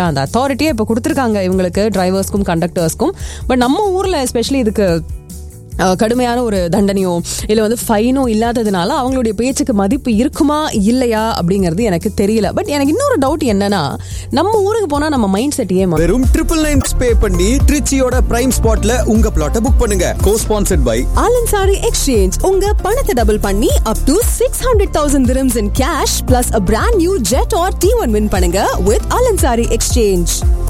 இல்லையா அந்த அத்தாரிட்டியே இப்போ கொடுத்துருக்காங்க இவங்களுக்கு டிரைவர்ஸ்க்கும் கண்டக்டர்ஸ்க்கும் பட் நம்ம ஊரில் எஸ்பெஷலி இதுக்கு அஹ், கடுமையான ஒரு தண்டனையோ இல்லை வந்து ஃபைனோ இல்லாததுனால அவங்களுடைய பேச்சுக்கு மதிப்பு இருக்குமா இல்லையா அப்படிங்கிறது எனக்கு தெரியல பட் எனக்கு இன்னொரு டவுட் என்னன்னா நம்ம ஊருக்கு போனால் நம்ம மைண்ட் செட் ஏமா வெறும் ட்ரிபிள் நைன் பே பண்ணி ட்ரிச்சியோட பிரைம் ஸ்பாட்ல உங்க பிளாட்டை புக் பண்ணுங்க co sponsored by Al Ansari exchange உங்க பணத்தை டபுள் பண்ணி up to six hundred thousand dirhams in cash plus a brand new Jetour T one win பண்ணுங்க வித் ஆலன்சாரி எக்ஸ்சேஞ்ச்